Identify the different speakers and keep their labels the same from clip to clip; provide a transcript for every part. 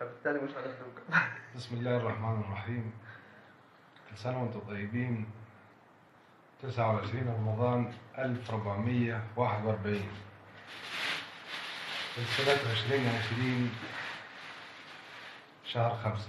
Speaker 1: فبالتالي مش هنخدمك
Speaker 2: بسم الله الرحمن الرحيم كل سنة وانتم طيبين 29 رمضان 1441 من سنة 2020 شهر خمسة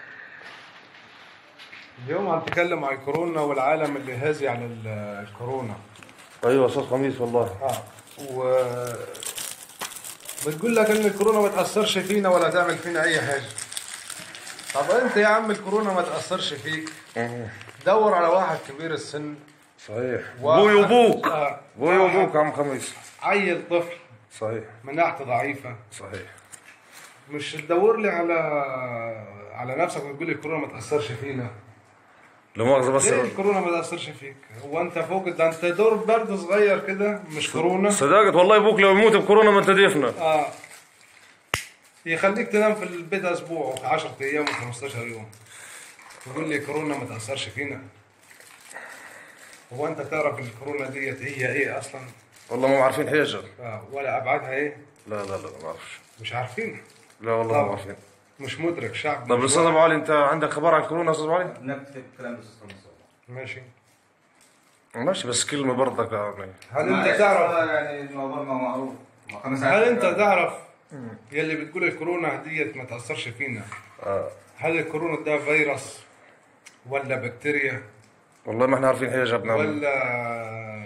Speaker 2: اليوم عم نتكلم عن الكورونا والعالم اللي هازي على ال- الكورونا
Speaker 3: ايوه استاذ قميص والله
Speaker 2: اه و بتقول لك ان الكورونا ما تاثرش فينا ولا تعمل فينا اي حاجه طب انت يا عم الكورونا ما تاثرش فيك دور على واحد كبير السن
Speaker 3: صحيح
Speaker 2: واحد-
Speaker 3: ابوي وابوك
Speaker 2: آه.
Speaker 3: ابوي وابوك عم خميس
Speaker 2: عيل طفل
Speaker 3: صحيح
Speaker 2: مناعته ضعيفه
Speaker 3: صحيح
Speaker 2: مش تدور لي على على نفسك وتقول لي الكورونا ما تاثرش فينا
Speaker 3: لا مؤاخذه بس
Speaker 2: ليه الكورونا ما تاثرش فيك هو انت فوق ده انت دور برد صغير كده مش كورونا
Speaker 3: صدقت والله ابوك لو يموت بكورونا ما انت ديفنا
Speaker 2: اه يخليك تنام في البيت اسبوع و10 ايام و15 يوم تقول لي كورونا ما تاثرش فينا هو انت تعرف الكورونا ديت هي ايه اصلا
Speaker 3: والله ما عارفين حاجه
Speaker 2: آه ولا ابعادها ايه
Speaker 3: لا لا لا ما بعرفش
Speaker 2: مش عارفين
Speaker 3: لا والله ما
Speaker 2: طبعا.
Speaker 3: عارفين
Speaker 2: مش مدرك شعب
Speaker 3: طب
Speaker 2: مش
Speaker 3: استاذ ابو علي انت عندك خبر عن كورونا استاذ ابو علي؟
Speaker 1: نكتب كلام بس
Speaker 2: ماشي
Speaker 3: ماشي بس كلمه برضك يعني.
Speaker 2: هل انت تعرف
Speaker 1: يعني الموضوع ما معروف ما خمس
Speaker 2: هل انت تعرف يلي بتقول الكورونا ديت ما تاثرش فينا
Speaker 3: آه.
Speaker 2: هل الكورونا ده فيروس ولا بكتيريا
Speaker 3: والله ما احنا عارفين حاجه بنعمل
Speaker 2: ولا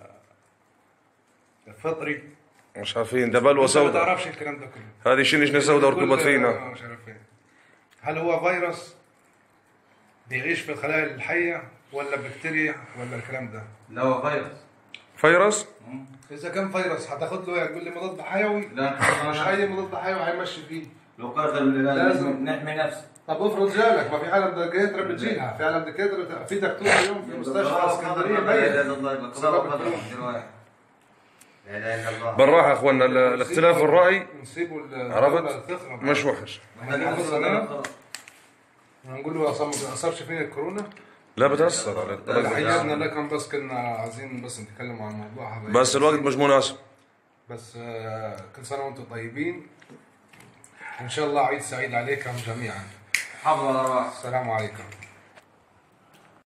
Speaker 2: فطري
Speaker 3: مش عارفين ده بلوى
Speaker 2: انت ما
Speaker 3: سوداء
Speaker 2: تعرفش الكلام ده كله
Speaker 3: هذه شنشنه سوداء ركبت
Speaker 2: كل-
Speaker 3: فينا
Speaker 2: آه، مش عارف ايه هل هو فيروس بيعيش في الخلايا الحيه ولا بكتيريا ولا الكلام ده
Speaker 1: لا هو فيروس
Speaker 3: فيروس
Speaker 2: اذا كان فيروس هتاخد له تقول لي مضاد حيوي
Speaker 1: لا
Speaker 2: مش اي مضاد حيوي هيمشي فيه
Speaker 1: لو قدر بالله
Speaker 2: لازم.
Speaker 1: لازم نحمي نفسنا
Speaker 2: طب افرض جالك ما في عالم دكاتره بتجيلها في عالم دكاتره في دكتور اليوم في مستشفى اسكندريه
Speaker 1: لا اله
Speaker 2: ميت
Speaker 1: الا الله
Speaker 2: بسبب
Speaker 1: قضاء وقدر
Speaker 2: الكورونا.
Speaker 1: غير واحد. لا اله الا الله
Speaker 3: بالراحه يا اخوانا ال- الاختلاف الراي
Speaker 2: نسيبه ال-
Speaker 3: عرفت؟
Speaker 2: الثقة.
Speaker 3: مش وحش
Speaker 1: احنا نحسب ربنا خلاص.
Speaker 2: نقول له اصلا ما تاثرش فينا الكورونا
Speaker 3: لا بتاثر على البلد.
Speaker 2: حياتنا لكن بس كنا عايزين بس نتكلم عن موضوع هذا
Speaker 3: بس الوقت مش مناسب
Speaker 2: بس آه، كل سنه وانتم طيبين ان شاء الله عيد سعيد عليكم جميعا
Speaker 1: حافظ على الارواح
Speaker 2: السلام عليكم